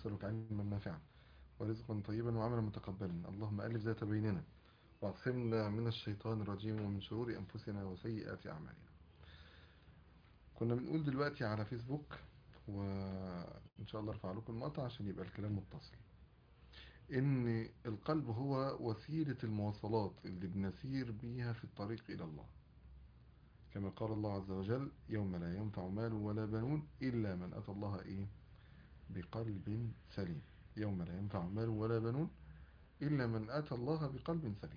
نسألك علما نافعا ورزقا طيبا وعملا متقبلا اللهم ألف ذات بيننا واعصمنا من الشيطان الرجيم ومن شرور أنفسنا وسيئات أعمالنا كنا بنقول دلوقتي على فيسبوك وإن شاء الله ارفع لكم المقطع عشان يبقى الكلام متصل إن القلب هو وسيلة المواصلات اللي بنسير بيها في الطريق إلى الله كما قال الله عز وجل يوم لا ينفع مال ولا بنون إلا من أتى الله إيه بقلب سليم يوم لا ينفع مال ولا بنون إلا من أتى الله بقلب سليم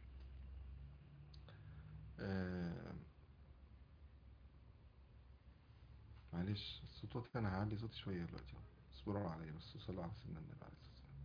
آه معلش الصوت أنا هعلي صوتي شوية دلوقتي اصبروا عليا بس صلوا على سيدنا النبي عليه الصلاة والسلام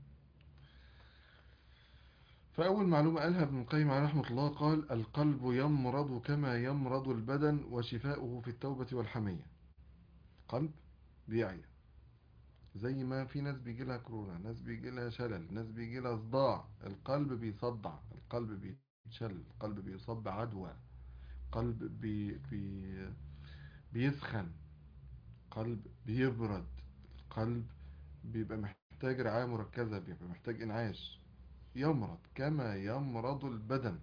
فأول معلومة قالها ابن القيم عليه رحمة الله قال القلب يمرض كما يمرض البدن وشفاؤه في التوبة والحمية قلب بيعيا زي ما في ناس بيجي لها كورونا ناس بيجي لها شلل ناس بيجي لها صداع القلب بيصدع القلب بيتشل القلب بيصاب بعدوى قلب بي بي بيسخن قلب بيبرد القلب بيبقى محتاج رعاية مركزة بيبقى محتاج انعاش يمرض كما يمرض البدن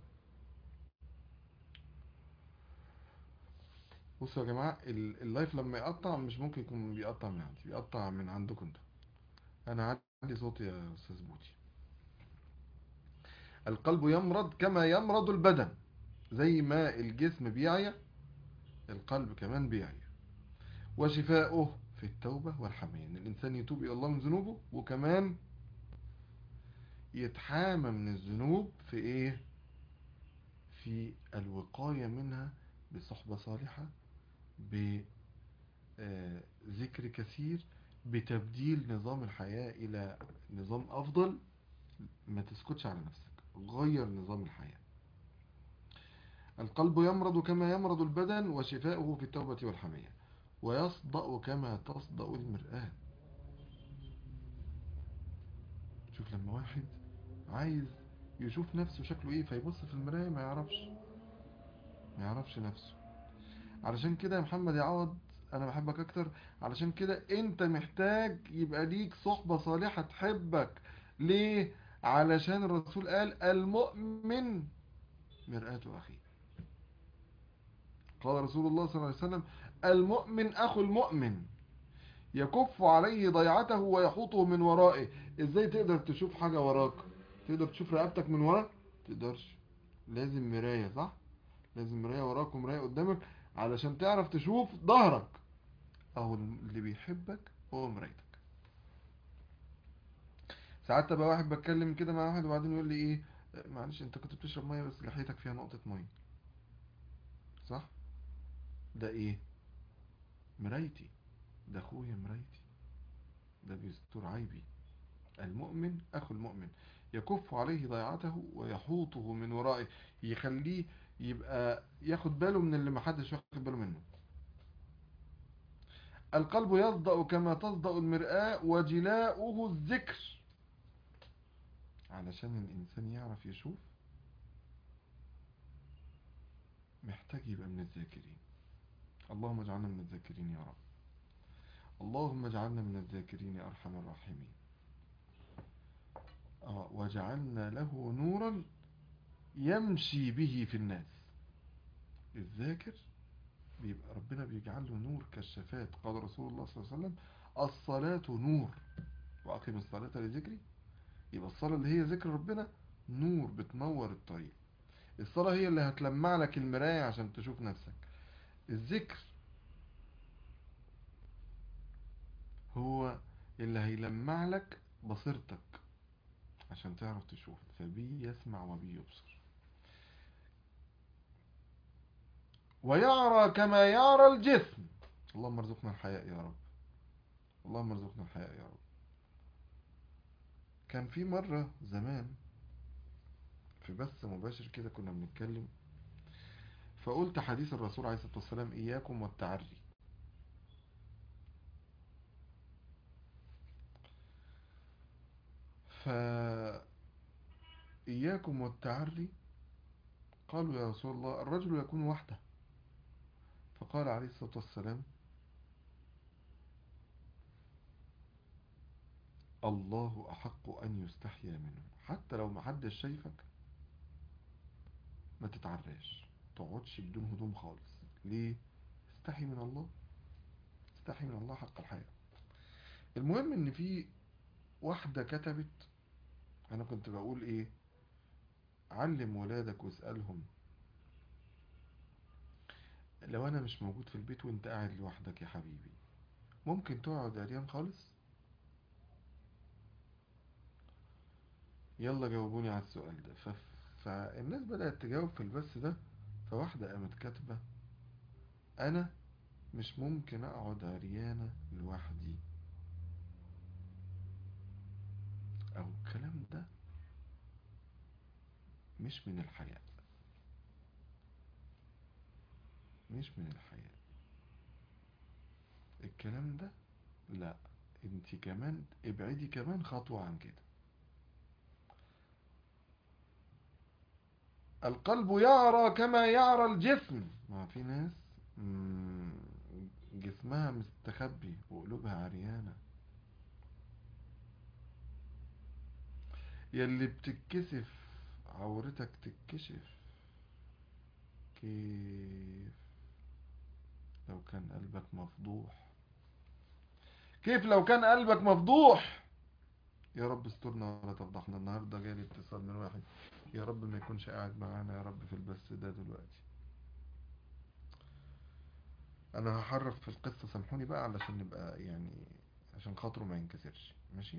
بصوا يا جماعة اللايف لما يقطع مش ممكن يكون بيقطع من عندي بيقطع من عندكم انتوا انا عندي صوت يا استاذ بوتي القلب يمرض كما يمرض البدن زي ما الجسم بيعيا القلب كمان بيعيا وشفاؤه في التوبة والحمية ان الانسان يتوب الى الله من ذنوبه وكمان يتحامى من الذنوب في ايه في الوقاية منها بصحبة صالحة بذكر كثير بتبديل نظام الحياة الى نظام افضل ما تسكتش على نفسك غير نظام الحياة القلب يمرض كما يمرض البدن وشفاؤه في التوبة والحمية ويصدأ كما تصدأ المرآة شوف لما واحد عايز يشوف نفسه شكله ايه فيبص في المراية ما يعرفش ما يعرفش نفسه علشان كده يا محمد يعوض انا بحبك اكتر علشان كده انت محتاج يبقى ليك صحبة صالحة تحبك ليه علشان الرسول قال المؤمن مرآة اخيه قال رسول الله صلى الله عليه وسلم المؤمن اخو المؤمن يكف عليه ضيعته ويحوطه من ورائه ازاي تقدر تشوف حاجة وراك تقدر تشوف رقبتك من ورا تقدرش لازم مراية صح لازم مراية وراك ومراية قدامك علشان تعرف تشوف ظهرك اهو اللي بيحبك هو مرايتك ساعات تبقى واحد بتكلم كده مع واحد وبعدين يقول لي ايه معلش انت كنت بتشرب ميه بس لحيتك فيها نقطة ميه صح ده ايه مرايتي ده اخويا مرايتي ده بيستر عيبي المؤمن اخو المؤمن يكف عليه ضيعته ويحوطه من ورائه يخليه يبقى ياخد باله من اللي محدش واخد باله منه القلب يصدأ كما تصدأ المرآة وجلاؤه الذكر علشان الإنسان يعرف يشوف محتاج يبقى من الذاكرين اللهم اجعلنا من الذاكرين يا رب اللهم اجعلنا من الذاكرين يا أرحم الراحمين آه وجعلنا له نورا يمشي به في الناس الذاكر بيبقى ربنا بيجعل له نور كشافات قال رسول الله صلى الله عليه وسلم الصلاة نور وأقيم الصلاة لذكري يبقى الصلاة اللي هي ذكر ربنا نور بتنور الطريق الصلاة هي اللي هتلمع لك المراية عشان تشوف نفسك الذكر هو اللي هيلمع لك بصيرتك عشان تعرف تشوف فبي يسمع وبي يبصر ويعرى كما يعرى الجسم اللهم ارزقنا الحياء يا رب اللهم ارزقنا الحياء يا رب كان في مرة زمان في بث مباشر كده كنا بنتكلم فقلت حديث الرسول عليه الصلاة والسلام إياكم والتعري ف إياكم والتعري قالوا يا رسول الله الرجل يكون وحده فقال عليه الصلاة والسلام الله أحق أن يستحيا منه حتى لو محدش شايفك ما تتعراش تقعدش بدون هدوم خالص ليه استحي من الله استحي من الله حق الحياة المهم ان في واحدة كتبت انا كنت بقول ايه علم ولادك واسألهم لو انا مش موجود في البيت وانت قاعد لوحدك يا حبيبي ممكن تقعد عريان خالص يلا جاوبوني على السؤال ده ف... فالناس بدأت تجاوب في البث ده فواحدة قامت كاتبة انا مش ممكن اقعد عريانة لوحدي او الكلام ده مش من الحياة مش من الحياة الكلام ده لا انت كمان ابعدي كمان خطوة عن كده القلب يعرى كما يعرى الجسم ما في ناس مم، جسمها مستخبي وقلوبها عريانة يلي بتتكسف عورتك تتكشف كيف لو كان قلبك مفضوح كيف لو كان قلبك مفضوح يا رب استرنا ولا تفضحنا النهارده جالي اتصال من واحد يا رب ما يكونش قاعد معانا يا رب في البث ده دلوقتي انا هحرف في القصة سامحوني بقى علشان نبقى يعني عشان خاطره ما ينكسرش ماشي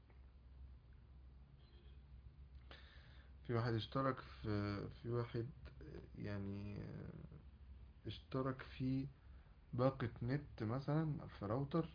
في واحد اشترك في في واحد يعني اشترك في باقة نت مثلا في راوتر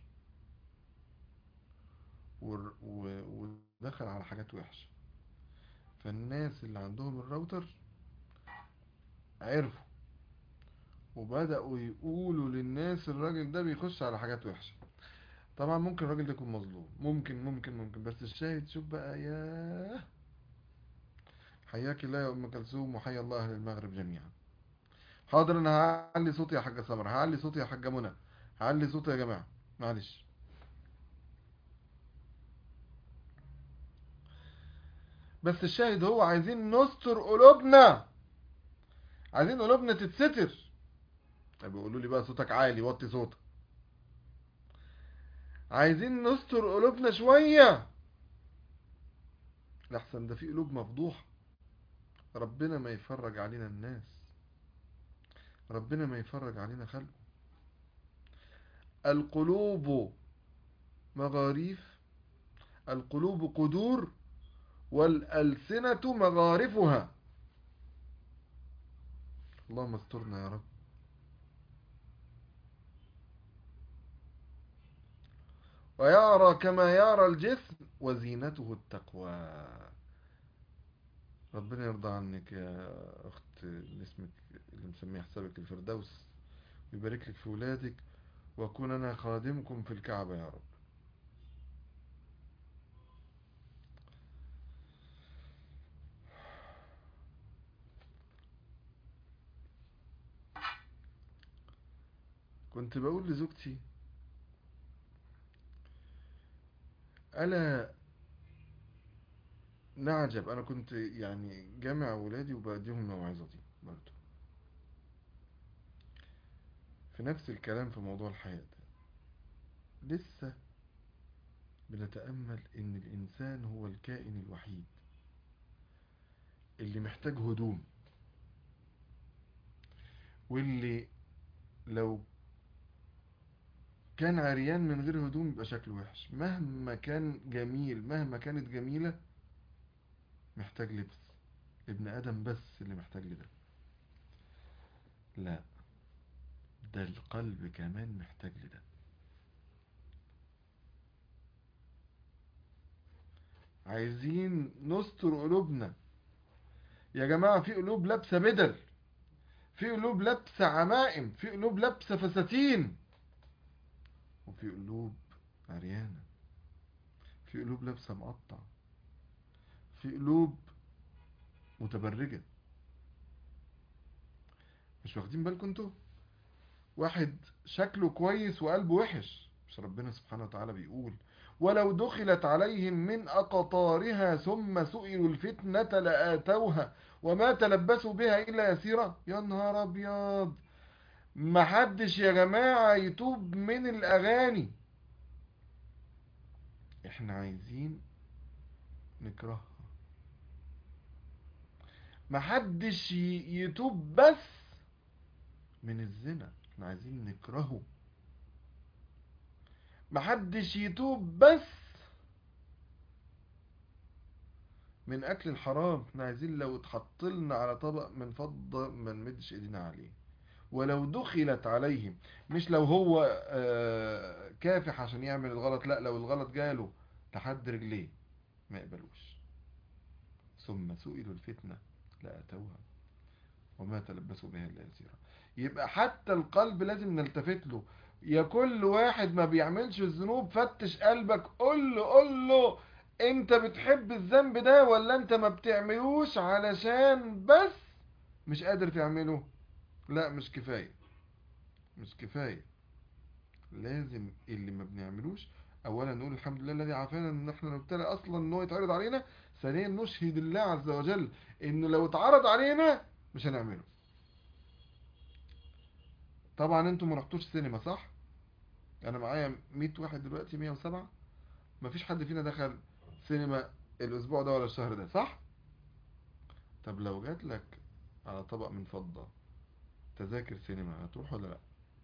ور- و- ودخل على حاجات وحشة فالناس اللي عندهم الراوتر عرفوا وبدأوا يقولوا للناس الراجل ده بيخش على حاجات وحشة طبعا ممكن الراجل ده يكون مظلوم ممكن ممكن ممكن بس الشاهد شوف بقى ياه حياك الله يا ام كلثوم وحيا الله اهل المغرب جميعا حاضر انا هعلي صوتي يا حاجه سمر هعلي صوتي يا حاجه منى هعلي صوتي يا جماعه معلش بس الشاهد هو عايزين نستر قلوبنا عايزين قلوبنا تتستر طب بيقولوا لي بقى صوتك عالي وطي صوتك عايزين نستر قلوبنا شويه لحسن ده في قلوب مفضوحه ربنا ما يفرج علينا الناس ربنا ما يفرج علينا خلقه القلوب مغاريف القلوب قدور والألسنة مغارفها اللهم استرنا يا رب ويرى كما يرى الجسم وزينته التقوى ربنا يرضى عنك يا أخت اللي اسمك اللي مسميه حسابك الفردوس ويبارك لك في ولادك وأكون أنا خادمكم في الكعبة يا رب كنت بقول لزوجتي ألا نعجب أنا كنت يعني جامع ولادي وبديهم الموعظة دي برضه في نفس الكلام في موضوع الحياة ده لسه بنتأمل إن الإنسان هو الكائن الوحيد اللي محتاج هدوم واللي لو كان عريان من غير هدوم يبقى شكله وحش مهما كان جميل مهما كانت جميلة محتاج لبس ابن آدم بس اللي محتاج لده لا ده القلب كمان محتاج لده عايزين نستر قلوبنا يا جماعة في قلوب لابسة بدل في قلوب لابسة عمائم في قلوب لابسة فساتين وفي قلوب عريانة في قلوب لابسة مقطع في قلوب متبرجة مش واخدين بالكم انتوا واحد شكله كويس وقلبه وحش مش ربنا سبحانه وتعالى بيقول ولو دخلت عليهم من أقطارها ثم سئلوا الفتنة لآتوها وما تلبسوا بها إلا يسيرا يا نهار أبيض محدش يا جماعة يتوب من الأغاني احنا عايزين نكرهها محدش ي- يتوب بس من الزنا احنا عايزين نكرهه محدش يتوب بس من اكل الحرام احنا عايزين لو اتحط لنا على طبق من فضة ما نمدش ايدينا عليه ولو دخلت عليهم مش لو هو آه، كافح عشان يعمل الغلط لا لو الغلط جاله لحد رجليه ما يقبلوش ثم سئلوا الفتنة لأتوها وما تلبسوا بها إلا يسيرا يبقى حتى القلب لازم نلتفت له يا كل واحد ما بيعملش الذنوب فتش قلبك قول له قول له انت بتحب الذنب ده ولا انت ما بتعملوش علشان بس مش قادر تعمله لا مش كفاية مش كفاية لازم اللي ما بنعملوش اولا نقول الحمد لله الذي عافانا ان احنا نبتلى اصلا ان هو يتعرض علينا ثانيا نشهد الله عز وجل انه لو اتعرض علينا مش هنعمله طبعا انتم ما رحتوش سينما صح انا معايا 100 واحد دلوقتي 107 مفيش حد فينا دخل سينما الاسبوع ده ولا الشهر ده صح طب لو جات لك على طبق من فضة تذاكر سينما هتروح ولا لا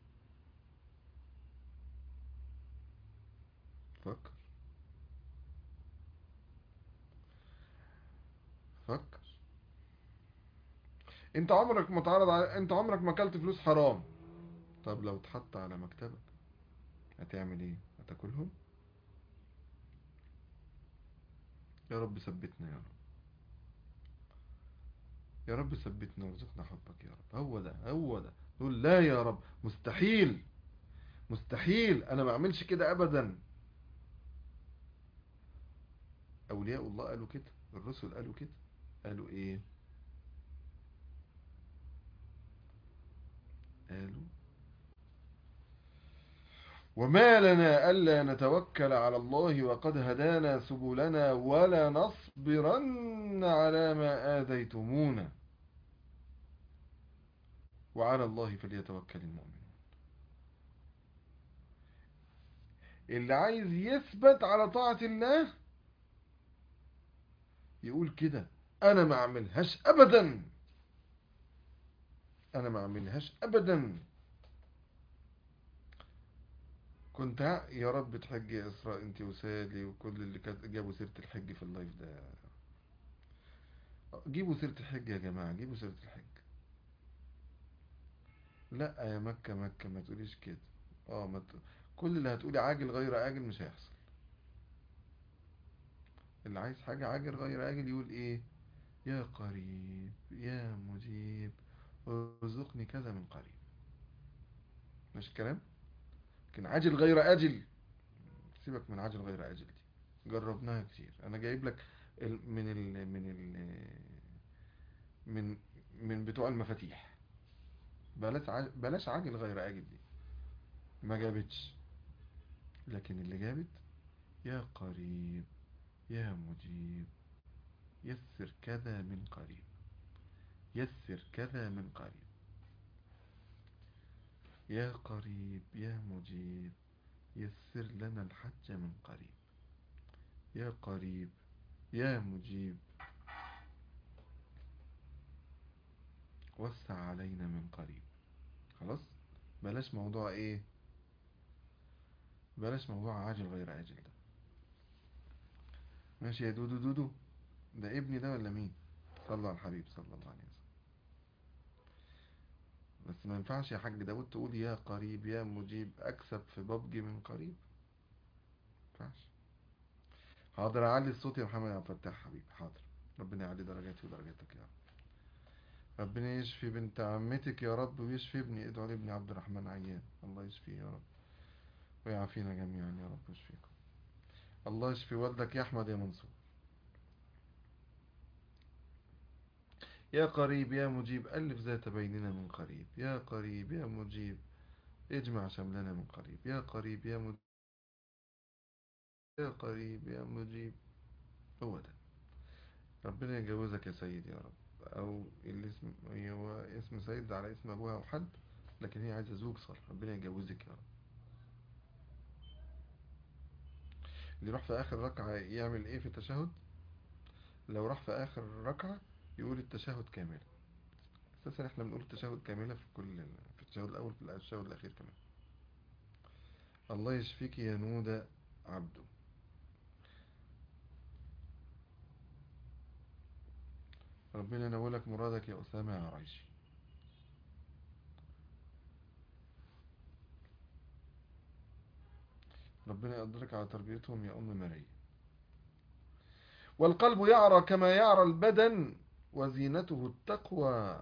فكر فكر انت عمرك ما تعرض على... انت عمرك ما اكلت فلوس حرام طب لو اتحط على مكتبك هتعمل ايه هتاكلهم يا رب ثبتنا يا رب يا رب ثبتنا وارزقنا حبك يا رب هو ده هو ده نقول لا يا رب مستحيل مستحيل انا ما اعملش كده ابدا اولياء الله قالوا كده الرسل قالوا كده قالوا ايه قالوا وما لنا ألا نتوكل على الله وقد هدانا سبلنا ولا نصبرن على ما آذيتمونا وعلى الله فليتوكل المؤمنون اللي عايز يثبت على طاعة الله يقول كده أنا ما أعملهاش أبدا أنا ما أعملهاش أبدا كنت ها- يا رب تحج يا إسراء أنت وسالي وكل اللي كانت جابوا سيرة الحج في اللايف ده جيبوا سيرة الحج يا جماعة جيبوا سيرة الحج لا يا مكة مكة ما تقوليش كده اه ما ت... كل اللي هتقولي عاجل غير آجل مش هيحصل اللي عايز حاجة عاجل غير آجل يقول ايه يا قريب يا مجيب ارزقني كذا من قريب مش كلام لكن عاجل غير آجل سيبك من عاجل غير آجل دي جربناها كتير انا جايب لك ال... من ال... من ال... من من بتوع المفاتيح بلاش عاجل بلاش عاجل غير آجل دي ما جابتش لكن اللي جابت يا قريب يا مجيب يسر كذا من قريب يسر كذا من قريب يا قريب يا مجيب يسر لنا الحج من قريب يا قريب يا مجيب وسع علينا من قريب خلاص بلاش موضوع ايه بلاش موضوع عاجل غير عاجل ده ماشي يا دودو دودو ده ابني ده ولا مين صلى على الحبيب صلى الله عليه وسلم بس ما ينفعش يا حاج داود تقول يا قريب يا مجيب اكسب في ببجي من قريب ما ينفعش حاضر اعلي الصوت يا محمد عبد الفتاح حبيبي حاضر ربنا يعلي درجاتي ودرجاتك يا رب ربنا يشفي بنت عمتك يا رب ويشفي ابني ادعوا لابني عبد الرحمن عيان الله يشفيه يا رب ويعافينا جميعا يا رب ويشفيكم الله يشفي والدك يا احمد يا منصور يا قريب يا مجيب ألف ذات بيننا من قريب يا قريب يا مجيب اجمع شملنا من قريب يا قريب يا مجيب يا قريب يا مجيب هو ده ربنا يجوزك يا سيد يا رب او الاسم هو اسم سيد على اسم ابوها او حد لكن هي عايزه زوج صالح ربنا يجوزك يا رب اللي يروح في اخر ركعه يعمل ايه في التشهد لو راح في اخر ركعه يقول التشهد كامل اساسا احنا بنقول التشهد كامله في كل في التشهد الاول في التشهد الاخير كمان الله يشفيك يا نودة عبده ربنا ينولك مرادك يا أسامة يا عرايشي ربنا يقدرك على تربيتهم يا أم مريم والقلب يعرى كما يعرى البدن وزينته التقوى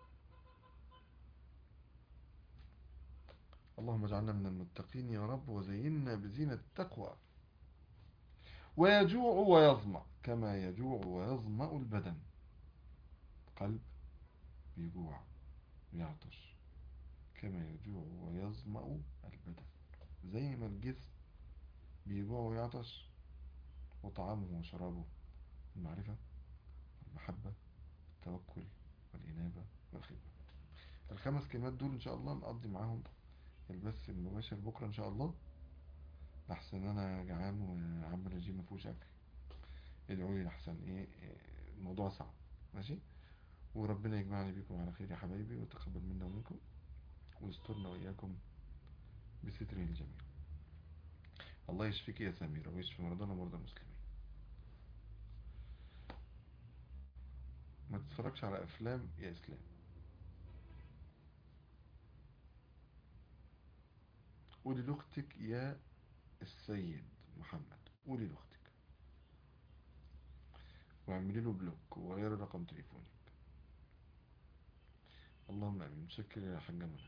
اللهم اجعلنا من المتقين يا رب وزينا بزينة التقوى ويجوع ويظمأ كما يجوع ويظمأ البدن قلب بيجوع ويعطش كما يجوع ويظمأ البدن زي ما الجسم بيجوع ويعطش وطعامه وشرابه المعرفة المحبة التوكل والإنابة والخدمة الخمس كلمات دول إن شاء الله نقضي معاهم البث المباشر بكرة إن شاء الله لحسن أنا جعان وعم الرجيم مفهوش أكل ادعوا لي لحسن إيه الموضوع صعب ماشي وربنا يجمعني بكم على خير يا حبايبي وتقبل منا ومنكم ويسترنا وإياكم بستره الجميل الله يشفيك يا سميرة ويشفي مرضانا ومرضى المسلمين ما تتفرجش على أفلام يا إسلام قولي لأختك يا السيد محمد قولي لأختك واعملي له بلوك وغير رقم تليفونك اللهم امين متشكر يا حاجة منى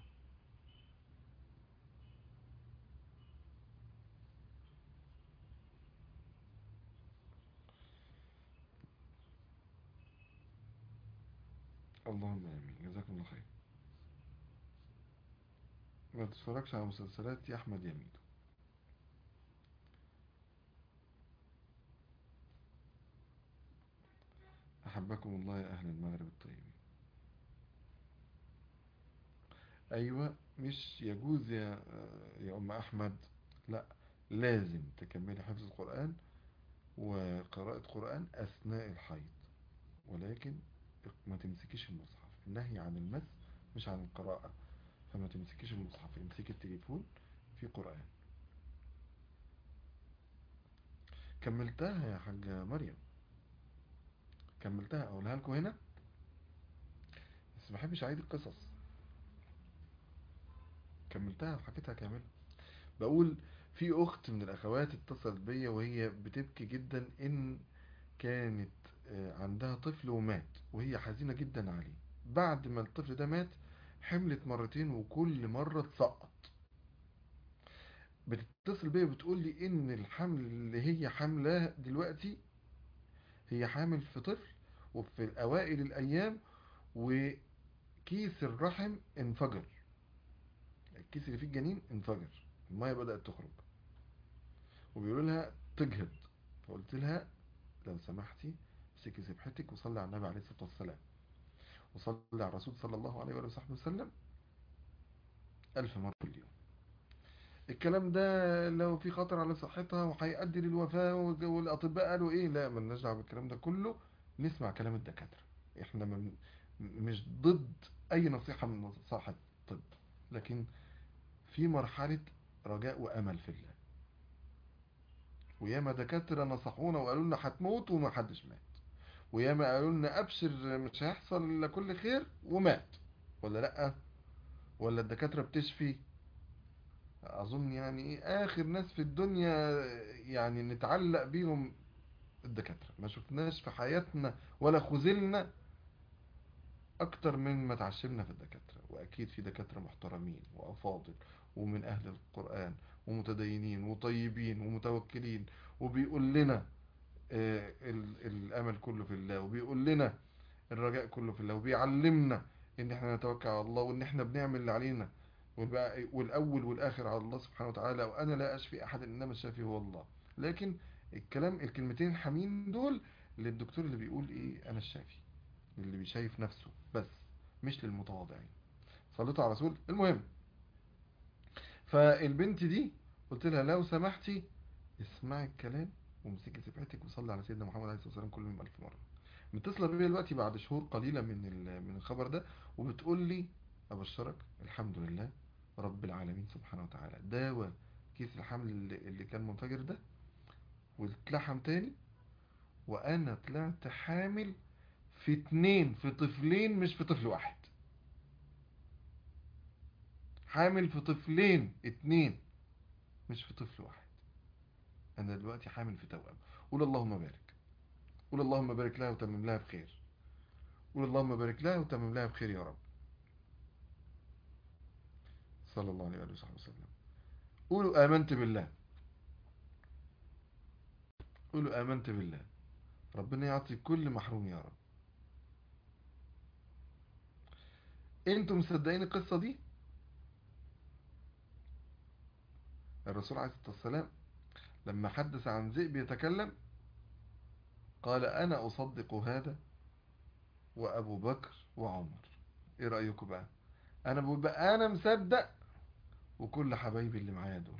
اللهم امين جزاكم الله خير ما تتفرجش على مسلسلات يا احمد يميدو احبكم الله يا اهل المغرب الطيبين ايوه مش يجوز يا يا ام احمد لا لازم تكملي حفظ القرآن وقراءة قرآن اثناء الحيض ولكن ما تمسكيش المصحف النهي عن المس مش عن القراءة فما تمسكيش المصحف امسكي التليفون في قرآن كملتها يا حاجة مريم كملتها اقولها لكم هنا بس ما بحبش اعيد القصص كملتها وحكيتها كاملة بقول في اخت من الاخوات اتصلت بيا وهي بتبكي جدا ان كانت عندها طفل ومات وهي حزينة جدا عليه بعد ما الطفل ده مات حملت مرتين وكل مرة تسقط بتتصل بيا بتقول لي ان الحمل اللي هي حاملاه دلوقتي هي حامل في طفل وفي اوائل الايام وكيس الرحم انفجر الكيس اللي فيه الجنين انفجر المية بدأت تخرج وبيقولوا لها تجهض فقلت لها لو سمحتي امسكي سبحتك وصلي على النبي عليه الصلاة والسلام وصلي على الرسول صلى الله عليه وآله وصحبه وسلم ألف مرة في اليوم الكلام ده لو في خطر على صحتها وهيؤدي للوفاة والأطباء قالوا إيه لا مالناش دعوه بالكلام ده كله نسمع كلام الدكاترة إحنا من مش ضد أي نصيحة من نصائح الطب لكن في مرحلة رجاء وأمل في الله وياما دكاترة نصحونا وقالوا لنا هتموت وما حدش مات وياما قالوا لنا أبشر مش هيحصل إلا كل خير ومات ولا لأ ولا الدكاترة بتشفي أظن يعني إيه آخر ناس في الدنيا يعني نتعلق بيهم الدكاترة ما شفناش في حياتنا ولا خذلنا أكتر من ما تعشمنا في الدكاترة وأكيد في دكاترة محترمين وأفاضل ومن أهل القرآن ومتدينين وطيبين ومتوكلين وبيقول لنا الأمل كله في الله وبيقول لنا الرجاء كله في الله وبيعلمنا ان احنا نتوكل على الله وان احنا بنعمل اللي علينا والاول والاخر على الله سبحانه وتعالى وانا لا اشفي احد انما الشافي هو الله لكن الكلام الكلمتين الحامين دول للدكتور اللي بيقول ايه انا الشافي اللي بيشايف نفسه بس مش للمتواضعين صليتوا على رسول المهم فالبنت دي قلت لها لو سمحتي اسمعي الكلام وامسكي سبحتك وصلي على سيدنا محمد عليه الصلاه والسلام كل يوم 1000 مره متصله بيا دلوقتي بعد شهور قليله من ال- من الخبر ده وبتقول لي ابشرك الحمد لله رب العالمين سبحانه وتعالى داوى كيس الحمل اللي اللي كان منفجر ده واتلحم تاني وانا طلعت حامل في اتنين في طفلين مش في طفل واحد حامل في طفلين اتنين مش في طفل واحد انا دلوقتي حامل في توأم قول اللهم بارك قول اللهم بارك لها وتمم لها بخير قول اللهم بارك لها وتمم لها بخير يا رب صلى الله عليه وآله وصحبه وسلم قولوا آمنت بالله قولوا آمنت بالله ربنا يعطي كل محروم يا رب انتم مصدقين القصة دي الرسول عليه الصلاة والسلام لما حدث عن ذئب يتكلم قال أنا أصدق هذا وأبو بكر وعمر إيه رأيكم بقى أنا بقول بقى أنا مصدق وكل حبايبي اللي معايا دول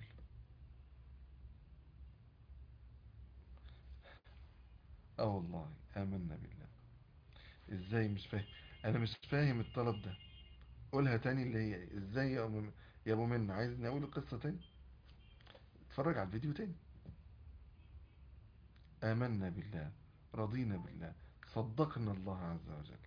اه والله آمنا بالله ازاي مش فاهم انا مش فاهم الطلب ده قولها تاني اللي هي ازاي يا ابو يا ابو منى عايزني اقول القصة تاني اتفرج على الفيديو تاني آمنا بالله رضينا بالله صدقنا الله عز وجل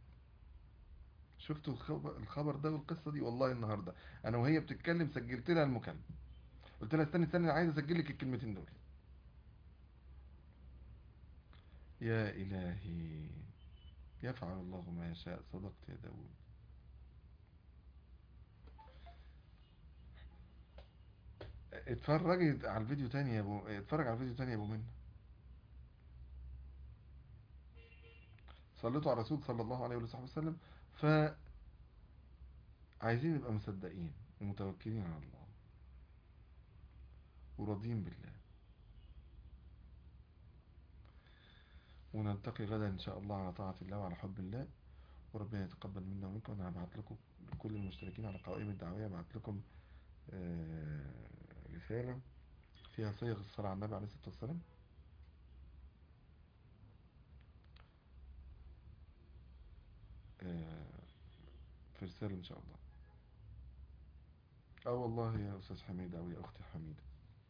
شفتوا الخبر, الخبر ده والقصة دي والله النهاردة انا وهي بتتكلم سجلت لها المكالمة قلت لها استني استني عايز اسجل لك الكلمتين دول يا إلهي يفعل الله ما يشاء صدقت يا داود اتفرج على الفيديو تاني يا ابو اتفرج على الفيديو تاني يا ابو منى صليتوا على الرسول صلى الله عليه وصحبه وسلم ف عايزين نبقى مصدقين ومتوكلين على الله وراضيين بالله ونلتقي غدا ان شاء الله على طاعة الله وعلى حب الله وربنا يتقبل منا ومنكم انا هبعت لكم كل المشتركين على قوائم الدعوية هبعت لكم آه، رسالة فيها صيغ الصلاة على النبي عليه الصلاة والسلام آه، في رسالة ان شاء الله اه والله يا استاذ حميد او يا اختي حميدة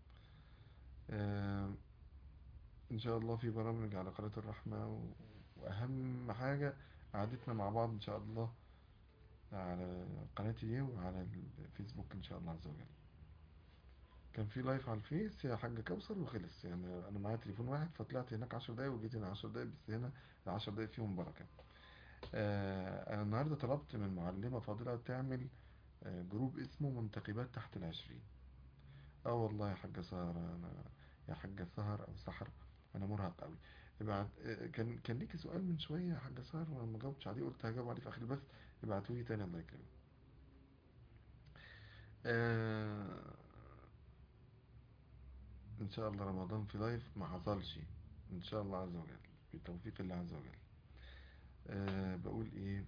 آه، ان شاء الله في برامج على قناة الرحمة و- واهم حاجة قعدتنا مع بعض ان شاء الله على قناتي دي وعلى الفيسبوك ان شاء الله عز وجل كان في لايف على الفيس يا حاجة كوثر وخلص يعني انا معايا تليفون واحد فطلعت هناك عشر دقايق وجيت هنا عشر دقايق بس هنا العشر دقايق فيهم بركة آه، انا النهاردة طلبت من معلمة فاضلة تعمل آه، جروب اسمه منتخبات تحت العشرين اه والله يا حاجة سهر انا يا حاجة سهر او سحر انا مرهق قوي ابعت آه، كان كان ليكي سؤال من شوية يا حاجة سهر وانا ما جاوبتش عليه قلت هجاوب عليه في اخر البث ابعتوا لي تاني الله يكرمك آه، ان شاء الله رمضان في لايف ما حصلش ان شاء الله عز وجل بتوفيق الله عز وجل أه بقول ايه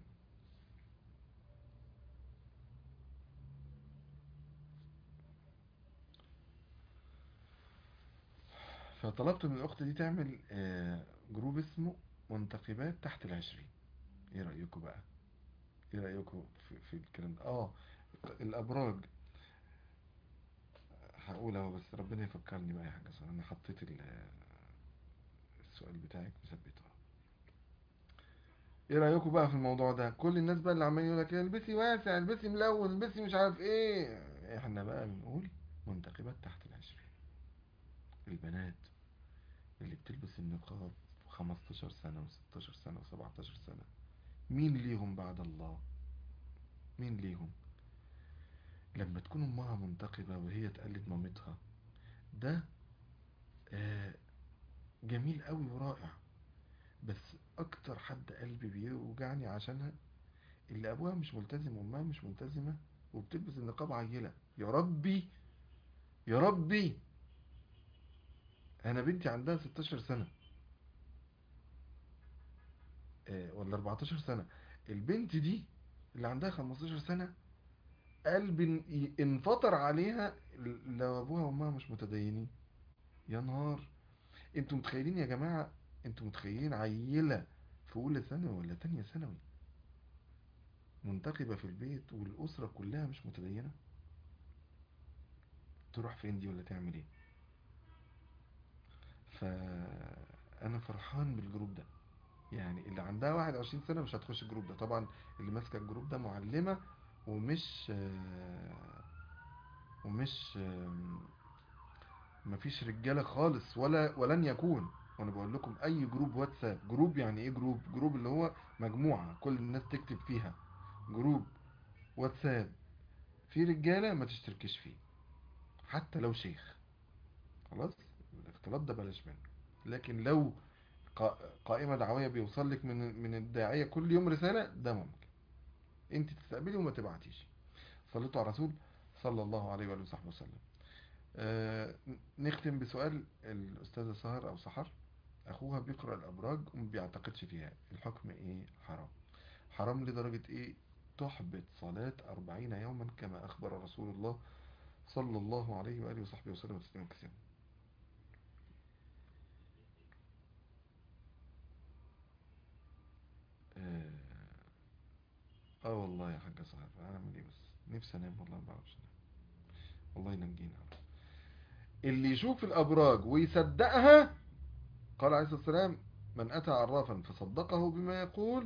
فطلبت من الاخت دي تعمل أه جروب اسمه منتخبات تحت العشرين ايه رأيكم بقى ايه رأيكم في, في الكلام ده اه الابراج هقول اهو بس ربنا يفكرني بقى يا حاجة صراحة انا حطيت ال- السؤال بتاعك مثبته ايه رأيكم بقى في الموضوع ده كل الناس بقى اللي عمالين يقول لك البسي واسع البسي ملون البسي مش عارف ايه احنا بقى بنقول منتخبات تحت العشرين البنات اللي بتلبس النقاب 15 سنة و16 سنة و17 سنة مين ليهم بعد الله مين ليهم لما تكون امها منتقبة وهي تقلد مامتها ده آه جميل قوي ورائع بس اكتر حد قلبي بيوجعني عشانها اللي ابوها مش ملتزم وامها مش ملتزمة وبتلبس النقاب عيلة يا ربي يا ربي انا بنتي عندها 16 سنة آه، ولا 14 سنة البنت دي اللي عندها 15 سنة قلبي ان- انفطر عليها لو ابوها وامها مش متدينين يا نهار انتوا متخيلين يا جماعة انتوا متخيلين عيلة في اولى ثانوي ولا تانية ثانوي منتقبة في البيت والاسرة كلها مش متدينة تروح فين دي ولا تعمل ايه فانا فرحان بالجروب ده يعني اللي عندها 21 سنة مش هتخش الجروب ده طبعا اللي ماسكة الجروب ده معلمة ومش آه، ومش آم، مفيش رجالة خالص ولا ولن يكون وانا بقول لكم اي جروب واتساب جروب يعني ايه جروب جروب اللي هو مجموعة كل الناس تكتب فيها جروب واتساب في رجالة ما تشتركش فيه حتى لو شيخ خلاص الاختلاط ده بلاش منه لكن لو قا- قائمة دعوية بيوصل لك من من الداعية كل يوم رسالة ده ممكن انت تستقبلي وما تبعتيش صليتوا على الرسول صلى الله عليه وآله وصحبه وسلم آه، نختم بسؤال الأستاذة سهر أو سحر أخوها بيقرأ الأبراج وما بيعتقدش فيها الحكم إيه حرام حرام لدرجة إيه تحبط صلاة أربعين يوما كما أخبر رسول الله صلى الله عليه وآله وصحبه وسلم تسليما كثيرا آه آه والله يا حاجة سهر أعمل إيه بس نفسي أنام والله ما بعرفش أنام والله ينجينا يا رب. اللي يشوف الأبراج ويصدقها قال عليه الصلاة والسلام من أتى عرافا فصدقه بما يقول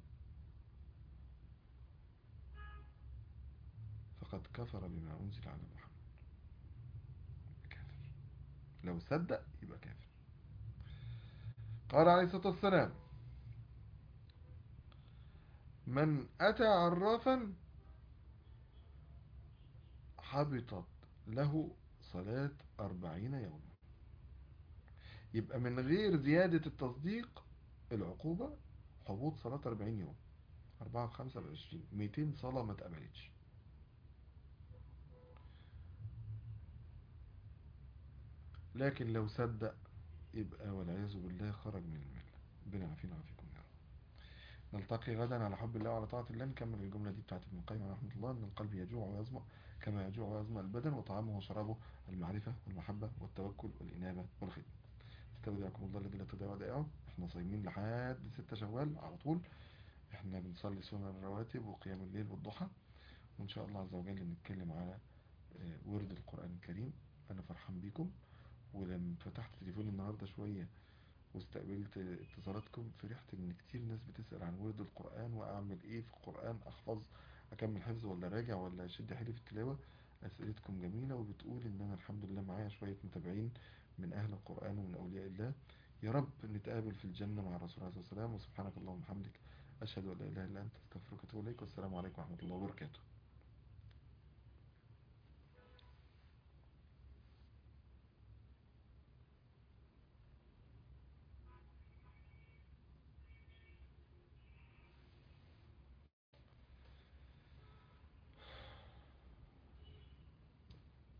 فقد كفر بما أنزل على محمد كافر لو صدق يبقى كافر قال عليه الصلاة والسلام من أتى عرافا حبطت له صلاة أربعين يوما يبقى من غير زيادة التصديق العقوبة حبوط صلاة أربعين يوم أربعة في خمسة بعشرين ميتين صلاة ما اتقبلتش لكن لو صدق يبقى والعياذ بالله خرج من الملة ربنا يعافينا ويعافيكم يا رب نلتقي غدا على حب الله وعلى طاعة الله نكمل الجملة دي بتاعت ابن القيم رحمة الله أن القلب يجوع ويظمأ كما يجوع ويظمأ البدن وطعامه وشرابه المعرفة والمحبة والتوكل والإنابة والخدمة استودعكم الله الذي لا تضيع ودائعه احنا صايمين لحد ستة شوال على طول احنا بنصلي سنن الرواتب وقيام الليل والضحى وان شاء الله عز وجل نتكلم على آه، ورد القرآن الكريم انا فرحان بيكم ولما فتحت تليفوني النهاردة شوية واستقبلت اتصالاتكم فرحت ان كتير ناس بتسأل عن ورد القرآن واعمل ايه في القرآن احفظ اكمل حفظ ولا راجع ولا اشد حيلي في التلاوة اسئلتكم جميلة وبتقول ان انا الحمد لله معايا شوية متابعين من اهل القرآن ومن اولياء الله يا رب نتقابل في الجنة مع الرسول عليه الصلاة والسلام وسبحانك اللهم وبحمدك أشهد أن لا إله إلا أنت أستغفرك وأتوب إليك والسلام عليكم ورحمة الله وبركاته